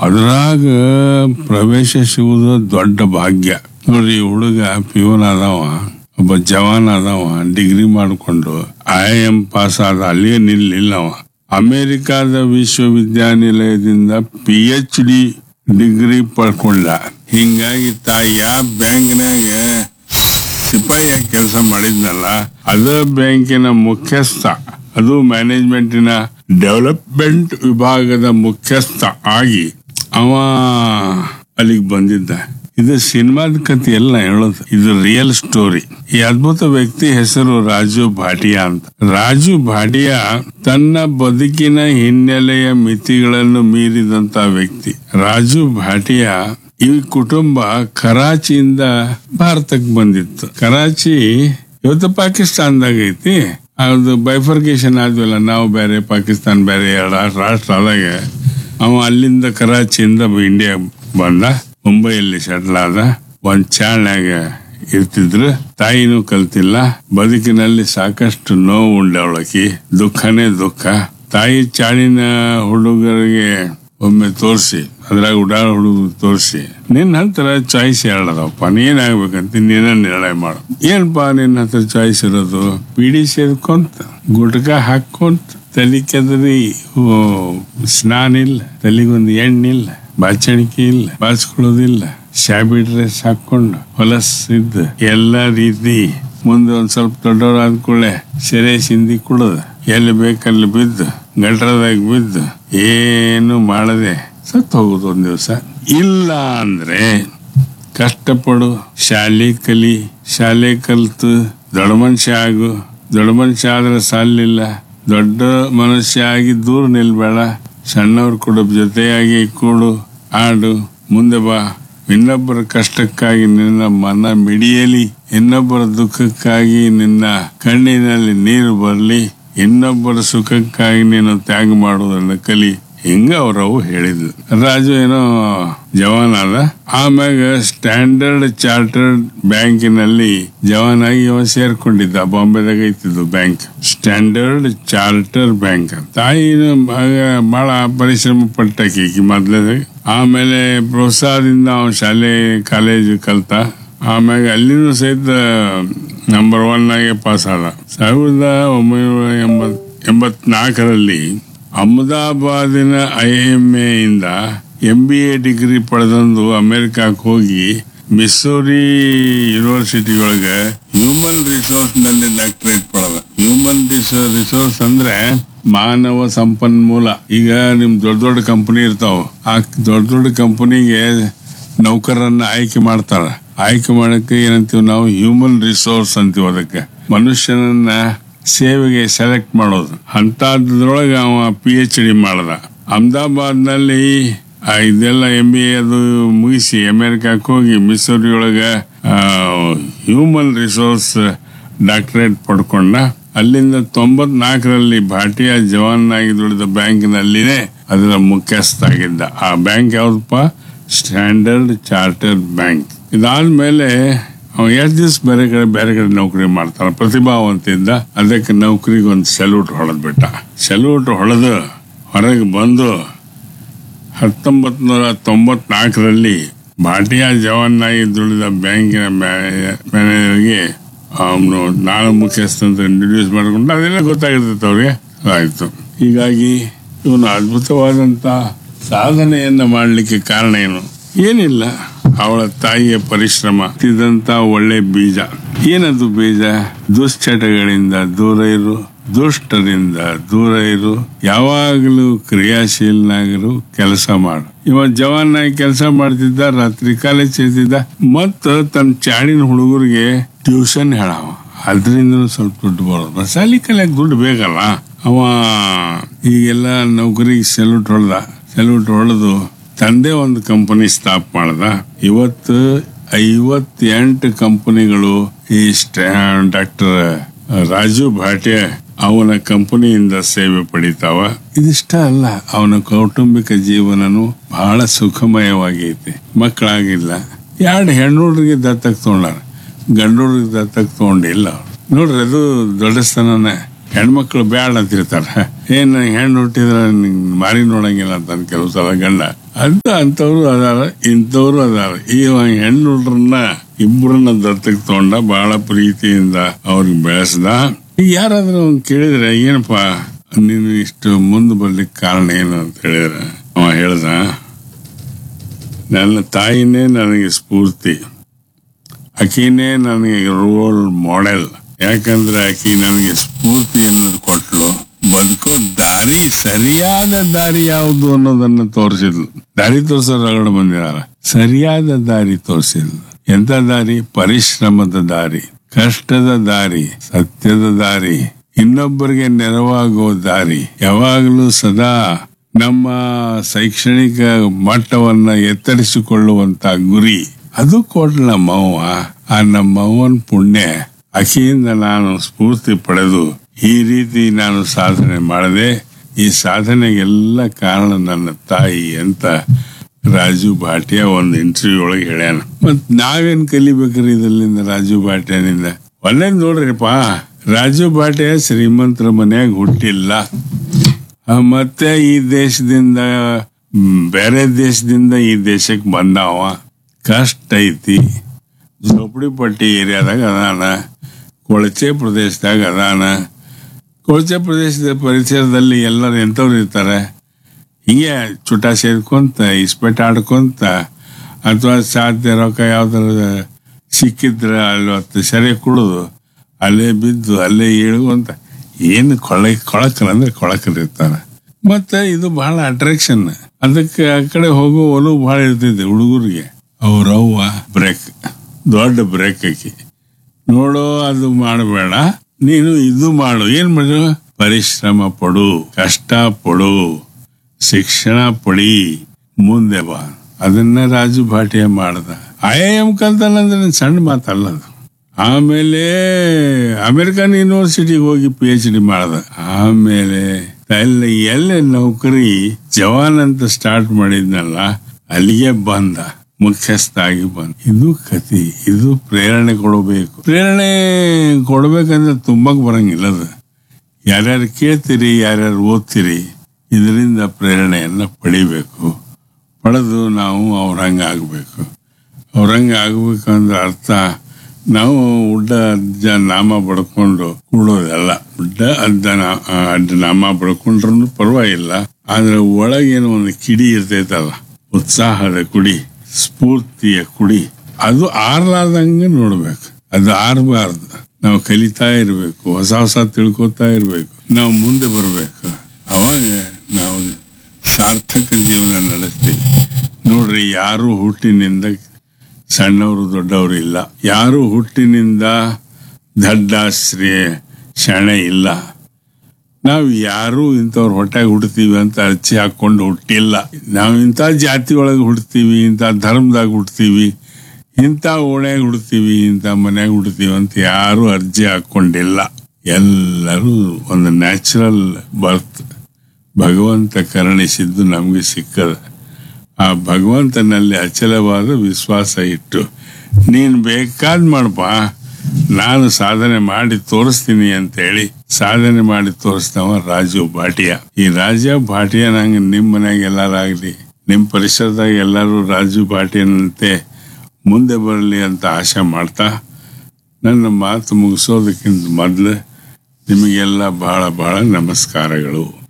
ಅದ್ರಾಗ ಪ್ರವೇಶ ಸಿಗುವುದು ದೊಡ್ಡ ಭಾಗ್ಯ ನೋಡ್ರಿ ಈ ಹುಡುಗ ಪಿವನ್ ಅದಾವ ಒಬ್ಬ ಜವಾನ್ ಅದಾವ ಡಿಗ್ರಿ ಮಾಡಿಕೊಂಡು ಐ ಎಂ ಪಾಸ್ ಆದ ಅಲ್ಲಿಯೇ ನಿಲ್ಲಿಲ್ಲ ಅವ ಅಮೆರಿಕಾದ ವಿಶ್ವವಿದ್ಯಾನಿಲಯದಿಂದ ಪಿ ಎಚ್ ಡಿ ಡಿಗ್ರಿ ಪಡ್ಕೊಂಡ ಹಿಂಗಾಗಿ ತಾ ಯಾವ ಬ್ಯಾಂಕ್ನಾಗ ಸಿಪಾಯಿಯಾಗಿ ಕೆಲಸ ಮಾಡಿದ್ನಲ್ಲ ಅದ ಬ್ಯಾಂಕಿನ ಮುಖ್ಯಸ್ಥ ಅದು ಮ್ಯಾನೇಜ್ಮೆಂಟಿನ ಡೆವಲಪ್ಮೆಂಟ್ ವಿಭಾಗದ ಮುಖ್ಯಸ್ಥ ಆಗಿ ಅವ ಅಲ್ಲಿಗೆ ಬಂದಿದ್ದ ಇದು ಸಿನಿಮಾದ ಕಥೆ ಎಲ್ಲ ಹೇಳೋದು ಇದು ರಿಯಲ್ ಸ್ಟೋರಿ ಈ ಅದ್ಭುತ ವ್ಯಕ್ತಿ ಹೆಸರು ರಾಜು ಭಾಟಿಯಾ ಅಂತ ರಾಜು ಭಾಟಿಯಾ ತನ್ನ ಬದುಕಿನ ಹಿನ್ನೆಲೆಯ ಮಿತಿಗಳನ್ನು ಮೀರಿದಂತ ವ್ಯಕ್ತಿ ರಾಜು ಭಾಟಿಯಾ ಈ ಕುಟುಂಬ ಕರಾಚಿಯಿಂದ ಭಾರತಕ್ಕೆ ಬಂದಿತ್ತು ಕರಾಚಿ ಇವತ್ತು ಪಾಕಿಸ್ತಾನದಾಗ ಐತಿ ಅದು ಬೈಫರ್ಕೇಶನ್ ಆದ್ವಲ್ಲ ನಾವು ಬೇರೆ ಪಾಕಿಸ್ತಾನ ಬೇರೆ ಎರಡು ರಾಷ್ಟ್ರ ಆದಾಗ ಅವ ಅಲ್ಲಿಂದ ಕರಾಚಿಯಿಂದ ಇಂಡಿಯಾ ಬಂದ ಮುಂಬೈಯಲ್ಲಿ ಸೆಟ್ಲ್ ಆದ ಒಂದ್ ಚಾಳ್ನಾಗ ಇರ್ತಿದ್ರು ತಾಯಿನೂ ಕಲ್ತಿಲ್ಲ ಬದುಕಿನಲ್ಲಿ ಸಾಕಷ್ಟು ನೋವು ಉಂಡವಳಕಿ ದುಃಖನೇ ದುಃಖ ತಾಯಿ ಚಾಳಿನ ಹುಡುಗರಿಗೆ ಒಮ್ಮೆ ತೋರಿಸಿ ಅದ್ರಾಗ ಉಡಾಳ ಹುಡುಗ ತೋರಿಸಿ ನಿನ್ನ ಹತ್ರ ಚಾಯ್ಸ್ ಹೇಳದಪ್ಪ ನೀನಾಗ್ಬೇಕಂತ ನೀನ ನಿರ್ಣಯ ಮಾಡು ಏನಪ್ಪಾ ನಿನ್ನ ಹತ್ರ ಚಾಯ್ಸ್ ಇರೋದು ಬಿಡಿ ಸೇರ್ಕೊಂತ ಗುಟ್ಕ ಹಾಕೊಂತ ತಲೆ ಕೆದರಿ ಓ, ಸ್ನಾನ ಇಲ್ಲ ತಲೆಗೊಂದು ಎಣ್ಣಿಲ್ಲ ಬಾಚಣಿಕೆ ಇಲ್ಲ ಬಾಚ್ಕೊಳ್ಳೋದಿಲ್ಲ ಶಾಬಿ ಡ್ರೆಸ್ ಹಾಕೊಂಡು ಹೊಲಸಿದ್ದು ಎಲ್ಲ ರೀತಿ ಮುಂದೆ ಒಂದ್ ಸ್ವಲ್ಪ ದೊಡ್ಡವರಾದ ಕೂಡಲೇ ಸೆರೆ ಸಿಂದಿ ಕುಡದ ಎಲ್ಲಿ ಬೇಕಲ್ಲಿ ಬಿದ್ದು ಗಟ್ರದಾಗ ಬಿದ್ದು ಏನು ಮಾಡದೆ ಸತ್ತು ಹೋಗುದು ಒಂದ್ ದಿವಸ ಇಲ್ಲ ಅಂದ್ರೆ ಕಷ್ಟಪಡು ಶಾಲೆ ಕಲಿ ಶಾಲೆ ಕಲ್ತು ದೊಡ್ಡ ಮನುಷ್ಯ ಆಗು ದೊಡ್ಡ ಮನುಷ್ಯ ಆದ್ರೆ ಸಾಲಿಲ್ಲ ದೊಡ್ಡ ಮನುಷ್ಯ ಆಗಿ ದೂರ ನಿಲ್ಬೇಡ ಸಣ್ಣವ್ರ ಕೂಡ ಜೊತೆಯಾಗಿ ಕೂಡು ಆಡು ಮುಂದೆ ಬಾ ಇನ್ನೊಬ್ಬರ ಕಷ್ಟಕ್ಕಾಗಿ ನಿನ್ನ ಮನ ಮಿಡಿಯಲಿ ಇನ್ನೊಬ್ಬರ ದುಃಖಕ್ಕಾಗಿ ನಿನ್ನ ಕಣ್ಣಿನಲ್ಲಿ ನೀರು ಬರಲಿ ಇನ್ನೊಬ್ಬರ ಸುಖಕ್ಕಾಗಿ ನೀನು ತ್ಯಾಗ ಮಾಡುವುದನ್ನು ಕಲಿ ಹಿಂಗ ಅವ್ರವು ಹೇಳಿದ್ಲು ರಾಜು ಏನೋ ಜವಾನ್ ಆದ ಆಮ್ಯಾಗ ಸ್ಟ್ಯಾಂಡರ್ಡ್ ಚಾರ್ಟರ್ಡ್ ಬ್ಯಾಂಕಿನಲ್ಲಿ ಜವಾನ್ ಆಗಿ ಅವ ಸೇರ್ಕೊಂಡಿದ್ದ ಬಾಂಬೆದಾಗ ಐತಿದ್ದು ಬ್ಯಾಂಕ್ ಸ್ಟ್ಯಾಂಡರ್ಡ್ ಚಾರ್ಟರ್ ಬ್ಯಾಂಕ್ ತಾಯಿನ ಬಹಳ ಪರಿಶ್ರಮ ಪಟ್ಟಾಕಿ ಈಕಿ ಮೊದ್ಲೇ ಆಮೇಲೆ ಪ್ರೋತ್ಸಾಹದಿಂದ ಅವನ್ ಶಾಲೆ ಕಾಲೇಜು ಕಲ್ತ ಆಮ್ಯಾಗ ಅಲ್ಲಿನೂ ಸಹಿತ ನಂಬರ್ ಒನ್ ಆಗಿ ಪಾಸ್ ಆದ ಸಾವಿರದ ಒಂಬೈನೂರ ಎಂಬತ್ ಎಂಬತ್ನಾಲ್ಕರಲ್ಲಿ ಅಹಮದಾಬಾದಿನ ಐ ಎಂ ಇಂದ ಎಂ ಬಿ ಎ ಡಿಗ್ರಿ ಪಡೆದಂದು ಅಮೆರಿಕಕ್ಕೆ ಹೋಗಿ ಮಿಸ್ಸೂರಿ ಯೂನಿವರ್ಸಿಟಿ ಒಳಗೆ ಹ್ಯೂಮನ್ ರಿಸೋರ್ಸ್ ನಲ್ಲಿ ಡಾಕ್ಟರೇಟ್ ಪಡೆದ ಹ್ಯೂಮನ್ ರಿಸೋರ್ಸ್ ಅಂದ್ರೆ ಮಾನವ ಸಂಪನ್ಮೂಲ ಈಗ ನಿಮ್ ದೊಡ್ಡ ದೊಡ್ಡ ಕಂಪನಿ ಇರ್ತಾವ ಆ ದೊಡ್ಡ ದೊಡ್ಡ ಕಂಪನಿಗೆ ನೌಕರರನ್ನ ಆಯ್ಕೆ ಮಾಡ್ತಾರ ಆಯ್ಕೆ ಮಾಡಕ್ಕೆ ಏನಂತೀವಿ ನಾವು ಹ್ಯೂಮನ್ ರಿಸೋರ್ಸ್ ಅಂತೀವಿ ಅದಕ್ಕೆ ಮನುಷ್ಯನನ್ನ ಸೇವೆಗೆ ಸೆಲೆಕ್ಟ್ ಮಾಡೋದು ಅಂತದ್ರೊಳಗೆ ಅವ ಪಿ ಎಚ್ ಡಿ ಮಾಡ್ದ ಅಹಮದಾಬಾದ್ ನಲ್ಲಿ ಇದೆಲ್ಲ ಎಂ ಬಿ ಅದು ಮುಗಿಸಿ ಅಮೆರಿಕಕ್ಕೆ ಹೋಗಿ ಮಿಸೂರಿ ಒಳಗ ಹ್ಯೂಮನ್ ರಿಸೋರ್ಸ್ ಡಾಕ್ಟರೇಟ್ ಪಡ್ಕೊಂಡ ಅಲ್ಲಿಂದ ತೊಂಬತ್ನಾಲ್ಕರಲ್ಲಿ ಭಾಟಿಯಾ ಜವಾನ್ ಆಗಿ ದುಡಿದ ಬ್ಯಾಂಕ್ನಲ್ಲಿನೇ ಅದರ ಮುಖ್ಯಸ್ಥ ಆಗಿದ್ದ ಆ ಬ್ಯಾಂಕ್ ಯಾವ್ದಪ್ಪ ಸ್ಟ್ಯಾಂಡರ್ಡ್ ಚಾರ್ಟರ್ ಬ್ಯಾಂಕ್ ಇದಾದ್ಮೇಲೆ ಅವ ಎಷ್ಟು ದಿವಸ ಬೇರೆ ಕಡೆ ಬೇರೆ ಕಡೆ ನೌಕರಿ ಮಾಡ್ತಾನ ಪ್ರತಿಭಾವಂತ ಇದ್ದ ಅದಕ್ಕೆ ನೌಕರಿಗೆ ಒಂದು ಸೆಲ್ಯೂಟ್ ಹೊಡೆದ್ ಬಿಟ್ಟ ಸೆಲ್ಯೂಟ್ ಹೊಡೆದು ಹೊರಗೆ ಬಂದು ಹತ್ತೊಂಬತ್ ನೂರ ತೊಂಬತ್ನಾಲ್ಕರಲ್ಲಿ ಭಾಟಿಯಾ ಜವಾನ್ನಾಗಿ ದುಡಿದ ಬ್ಯಾಂಕಿನ ಮ್ಯಾನೇಜರ್ಗೆ ಅವನು ನಾನು ಮುಖ್ಯಸ್ಥ ಅಂತ ಇಂಟ್ರೊಡ್ಯೂಸ್ ಮಾಡಿಕೊಂಡು ಅದೆಲ್ಲ ಗೊತ್ತಾಗಿರ್ತೈತೆ ಅವ್ರಿಗೆ ಆಯ್ತು ಹೀಗಾಗಿ ಇವನು ಅದ್ಭುತವಾದಂತ ಸಾಧನೆಯನ್ನ ಮಾಡಲಿಕ್ಕೆ ಕಾರಣ ಏನು ಏನಿಲ್ಲ ಅವಳ ತಾಯಿಯ ಪರಿಶ್ರಮ ಇದಂತ ಒಳ್ಳೆ ಬೀಜ ಏನದು ಬೀಜ ದುಶ್ಚಟಗಳಿಂದ ದೂರ ಇರು ದುಷ್ಟರಿಂದ ದೂರ ಇರು ಯಾವಾಗಲೂ ಕ್ರಿಯಾಶೀಲನಾಗರು ಕೆಲಸ ಮಾಡು ಇವ ಜವಾನಾಗಿ ಕೆಲಸ ಮಾಡ್ತಿದ್ದ ರಾತ್ರಿ ಕಾಲೇಜ್ ಸೇರ್ತಿದ್ದ ಮತ್ತ ತನ್ನ ಚಾಡಿನ ಹುಡುಗರಿಗೆ ಟ್ಯೂಷನ್ ಹೇಳವ ಅದರಿಂದ ಸ್ವಲ್ಪ ದುಡ್ಡು ಬರೋದು ಶಾಲಿ ಕಲಿಯಕ್ ದುಡ್ಡು ಬೇಕಲ್ಲ ಅವ ಈಗೆಲ್ಲ ನೌಕರಿಗೆ ಸೆಲ್ಯೂಟ್ ಹೊಡೆದ ಸೆಲ್ಯೂಟ್ ಹೊಡೆದು ತಂದೆ ಒಂದು ಕಂಪನಿ ಸ್ಟಾಪ್ ಮಾಡ್ದ ಇವತ್ತು ಐವತ್ತೆಂಟು ಕಂಪನಿಗಳು ಈ ಡಾಕ್ಟರ್ ರಾಜು ಭಾಟೆ ಅವನ ಕಂಪನಿಯಿಂದ ಸೇವೆ ಪಡಿತಾವ ಇದಿಷ್ಟ ಅಲ್ಲ ಅವನ ಕೌಟುಂಬಿಕ ಜೀವನನು ಬಹಳ ಸುಖಮಯವಾಗೈತಿ ಮಕ್ಕಳಾಗಿಲ್ಲ ಎರಡು ಹೆಣ್ಣುಡ್ರಿಗೆ ದತ್ತಕ್ ತಗೊಂಡಾರ ಗಂಡುಡ್ರಿಗೆ ದತ್ತಕ್ ತಗೊಂಡಿಲ್ಲ ಅವ್ರು. ನೋಡ್ರಿ ಅದು ದೊಡ್ಡಸ್ತನನೇ ಹೆಣ್ಮಕ್ಳು ಬ್ಯಾಡ ಅಂತಿರ್ತಾರ ಏನ್ ಹೆಣ್ಣು ಹುಟ್ಟಿದ್ರ ನಿಂಗ್ ಮಾರಿ ನೋಡಂಗಿಲ್ಲ ಅಂತ ಕೆಲವು ಸಲ ಗಂಡ ಅಂತ ಅಂತವ್ರು ಅದಾರ ಇಂಥವ್ರು ಅದಾರ ಈ ಹೆಣ್ಣು ಹುಡ್ರನ್ನ ಇಬ್ಬರನ್ನ ದತ್ತಕ್ಕೆ ತಗೊಂಡ ಬಹಳ ಪ್ರೀತಿಯಿಂದ ಅವ್ರಿಗೆ ಬೆಳೆಸ್ದ ಈಗ ಯಾರಾದ್ರೂ ಅವ್ನ್ ಕೇಳಿದ್ರೆ ಏನಪ್ಪಾ ನೀನು ಇಷ್ಟು ಮುಂದೆ ಬರ್ಲಿಕ್ಕೆ ಕಾರಣ ಏನು ಅಂತ ಹೇಳಿದ್ರೆ ಅವ ಹೇಳ್ದ ನನ್ನ ತಾಯಿನೇ ನನಗೆ ಸ್ಫೂರ್ತಿ ಆಕಿನೇ ನನಗೆ ರೋಲ್ ಮಾಡೆಲ್ ಯಾಕಂದ್ರೆ ಆಕಿ ನನಗೆ ಸ್ಫೂರ್ತಿ ಅನ್ನೋದು ಕೊಟ್ಲು ಬದುಕೋ ದಾರಿ ಸರಿಯಾದ ದಾರಿ ಯಾವುದು ಅನ್ನೋದನ್ನ ತೋರಿಸಿದ್ಲು ದಾರಿ ತೋರಿಸೋರೊಳಗಡೆ ಬಂದಿದಾರ ಸರಿಯಾದ ದಾರಿ ತೋರಿಸಿದ್ಲು ಎಂತ ದಾರಿ ಪರಿಶ್ರಮದ ದಾರಿ ಕಷ್ಟದ ದಾರಿ ಸತ್ಯದ ದಾರಿ ಇನ್ನೊಬ್ಬರಿಗೆ ನೆರವಾಗೋ ದಾರಿ ಯಾವಾಗಲೂ ಸದಾ ನಮ್ಮ ಶೈಕ್ಷಣಿಕ ಮಟ್ಟವನ್ನ ಎತ್ತರಿಸಿಕೊಳ್ಳುವಂತ ಗುರಿ ಅದು ಕೊಟ್ಲ ನಮ್ಮವ್ವ ಆ ನಮ್ಮವ್ವನ ಪುಣ್ಯ ಆಕೆಯಿಂದ ನಾನು ಸ್ಫೂರ್ತಿ ಪಡೆದು ಈ ರೀತಿ ನಾನು ಸಾಧನೆ ಮಾಡದೆ ಈ ಸಾಧನೆಗೆಲ್ಲ ಕಾರಣ ನನ್ನ ತಾಯಿ ಅಂತ ರಾಜು ಭಾಟಿಯಾ ಒಂದು ಇಂಟರ್ವ್ಯೂ ಒಳಗೆ ಹೇಳ್ಯಾನ ಮತ್ ನಾವೇನ್ ಕಲಿಬೇಕ್ರಿ ಇದರಿಂದ ರಾಜು ಭಾಟಿಯಾನಿಂದ ಒಳ್ಳೇದ್ ನೋಡ್ರಿಪ್ಪ ರಾಜು ಭಾಟಿಯಾ ಶ್ರೀಮಂತರ ಮನ್ಯಾಗ ಹುಟ್ಟಿಲ್ಲ ಆ, ಮತ್ತೆ ಈ ದೇಶದಿಂದ ಮ್, ಬೇರೆ ದೇಶದಿಂದ ಈ ದೇಶಕ್ಕೆ ಬಂದಾವ ಕಷ್ಟ ಐತಿ ಝೋಪಡಿ ಪಟ್ಟಿ ಏರಿಯಾದಾಗ ಅದಾನ ಕೊಳಚೆ ಪ್ರದೇಶದಾಗ ಅದಾನ ಕೊಳಚೆ ಪ್ರದೇಶದ ಪರಿಸರದಲ್ಲಿ ಎಲ್ಲರೂ ಎಂಥವ್ರು ಇರ್ತಾರೆ ಹಿಂಗೆ ಚುಟ ಸೇದ್ಕೊಂತ ಇಸ್ಪೆಟ್ ಆಡ್ಕೊಂತ ಅಥವಾ ಸಾಧ್ಯ ರೊಕ್ಕ ಯಾವ್ದಾರ ಸಿಕ್ಕಿದ್ರೆ ಅಲ್ಲಿ ಹೊತ್ತು ಸೆರೆ ಕುಡಿದು ಅಲ್ಲೇ ಬಿದ್ದು ಅಲ್ಲೇ ಇಳುವಂತ ಏನು ಕೊಳ ಕೊಳಕಲ್ ಅಂದ್ರೆ ಕೊಳಕಲ್ ಇರ್ತಾರೆ ಮತ್ತೆ ಇದು ಬಹಳ ಅಟ್ರಾಕ್ಷನ್ ಅದಕ್ಕೆ ಆ ಕಡೆ ಹೋಗೋ ಒಲವು ಬಹಳ ಇರ್ತೈತೆ ಹುಡುಗರಿಗೆ ಅವ್ರವ್ವ ಬ್ರೇಕ್ ದೊಡ್ಡ ಬ್ರೇಕ್ ಆಕಿ ನೋಡೋ ಅದು ಮಾಡಬೇಡ ನೀನು ಇದು ಮಾಡು ಏನ್ ಮಾಡು ಪರಿಶ್ರಮ ಪಡು ಕಷ್ಟ ಪಡು ಶಿಕ್ಷಣ ಪಡಿ ಮುಂದೆ ಬಾ ಅದನ್ನ ರಾಜು ಭಾಟಿಯ ಮಾಡ್ದ ಐ ಎಂ ಕಲ್ತಲ್ಲಂದ್ರೆ ಸಣ್ಣ ಮಾತಲ್ಲ ಅದು ಆಮೇಲೆ ಅಮೆರಿಕನ್ ಯೂನಿವರ್ಸಿಟಿಗೆ ಹೋಗಿ ಪಿ ಎಚ್ ಡಿ ಮಾಡ್ದ ಆಮೇಲೆ ಅಲ್ಲಿ ಎಲ್ಲೇ ನೌಕರಿ ಜವಾನ್ ಅಂತ ಸ್ಟಾರ್ಟ್ ಮಾಡಿದ್ನಲ್ಲ ಅಲ್ಲಿಗೆ ಬಂದ ಮುಖ್ಯಸ್ಥ ಆಗಿ ಬಂದ ಇದು ಕತಿ ಇದು ಪ್ರೇರಣೆ ಕೊಡಬೇಕು ಪ್ರೇರಣೆ ಕೊಡ್ಬೇಕಂದ್ರೆ ತುಂಬಕ್ ಬರಂಗಿಲ್ಲ ಅದು ಯಾರ್ಯಾರು ಕೇಳ್ತೀರಿ ಯಾರ್ಯಾರು ಓದ್ತೀರಿ ಇದರಿಂದ ಪ್ರೇರಣೆಯನ್ನ ಪಡಿಬೇಕು ಪಡೆದು ನಾವು ಅವ್ರಂಗ ಆಗ್ಬೇಕು ಅವ್ರಂಗ ಆಗ್ಬೇಕು ಅಂದ್ರೆ ಅರ್ಥ ನಾವು ಉಡ್ಡ ಅಜ್ಜ ನಾಮ ಬಡ್ಕೊಂಡು ಕೂಡೋದಲ್ಲ ಉಡ್ಡ ಅಜ್ಜ ನಾ- ಆ, ಅಡ್ಡ ನಾಮ ಬಡ್ಕೊಂಡ್ರು ಪರವಾಗಿಲ್ಲ ಆದ್ರೆ ಒಳಗೇನೋ ಒಂದು ಕಿಡಿ ಇರ್ತೈತಲ್ಲ ಉತ್ಸಾಹದ ಕುಡಿ ಸ್ಫೂರ್ತಿಯ ಕುಡಿ ಅದು ಆರ್ಲಾರ್ದಂಗೆ ನೋಡ್ಬೇಕು ಅದು ಆರ್ಬಾರ್ದು ನಾವು ಕಲಿತಾ ಇರ್ಬೇಕು ಹೊಸ ಹೊಸ ತಿಳ್ಕೊತಾ ಇರ್ಬೇಕು ನಾವು ಮುಂದೆ ಬರ್ಬೇಕು ಅವಾಗ ನಾವು ಸಾರ್ಥಕ ಜೀವನ ನಡೆಸ್ತೀವಿ ನೋಡ್ರಿ ಯಾರು ಹುಟ್ಟಿನಿಂದ ಸಣ್ಣವರು ದೊಡ್ಡವರು ಇಲ್ಲ ಯಾರು ಹುಟ್ಟಿನಿಂದ ದಡ್ಡ ಶ್ರೇ ಶಣೆ ಇಲ್ಲ ನಾವು ಯಾರು ಇಂಥವ್ರ ಹೊಟ್ಟೆಗೆ ಹುಡ್ತೀವಿ ಅಂತ ಅರ್ಚಿ ಹಾಕೊಂಡು ಹುಟ್ಟಿಲ್ಲ ನಾವು ಇಂಥ ಜಾತಿ ಒಳಗೆ ಹುಡ್ತೀವಿ ಇಂಥ ಧರ್ಮದಾಗ ಹುಡ್ತೀವಿ ಇಂಥ ಓಣ್ಯಾಗ ಹುಡ್ತೀವಿ ಇಂಥ ಮನ್ಯಾಗ ಹುಡ್ತೀವಿ ಅಂತ ಯಾರು ಅರ್ಜಿ ಹಾಕೊಂಡಿಲ್ಲ ಎಲ್ಲರೂ ಒಂದು ನ್ಯಾಚುರಲ್ ಬರ್ತ್ ಭಗವಂತ ಕರುಣಿಸಿದ್ದು ನಮಗೆ ಸಿಕ್ಕದ ಆ ಭಗವಂತನಲ್ಲಿ ಅಚಲವಾದ ವಿಶ್ವಾಸ ಇಟ್ಟು ನೀನ್ ಬೇಕಾದ್ ಮಾಡಪ್ಪ ನಾನು ಸಾಧನೆ ಮಾಡಿ ತೋರಿಸ್ತೀನಿ ಅಂತ ಹೇಳಿ ಸಾಧನೆ ಮಾಡಿ ತೋರಿಸ್ದವ ರಾಜು ಭಾಟಿಯಾ ಈ ರಾಜ ಭಾಟಿಯಾ ನಂಗೆ ನಿಮ್ ಮನ್ಯಾಗ ಎಲ್ಲಾರಾಗ್ಲಿ ನಿಮ್ ಪರಿಸರದಾಗ ಎಲ್ಲರೂ ರಾಜು ಭಾಟಿಯನಂತೆ ಮುಂದೆ ಬರಲಿ ಅಂತ ಆಶೆ ಮಾಡ್ತಾ ನನ್ನ ಮಾತು ಮುಗಿಸೋದಕ್ಕಿಂತ ಮೊದಲು ನಿಮಗೆಲ್ಲ ಬಹಳ ಬಹಳ ನಮಸ್ಕಾರಗಳು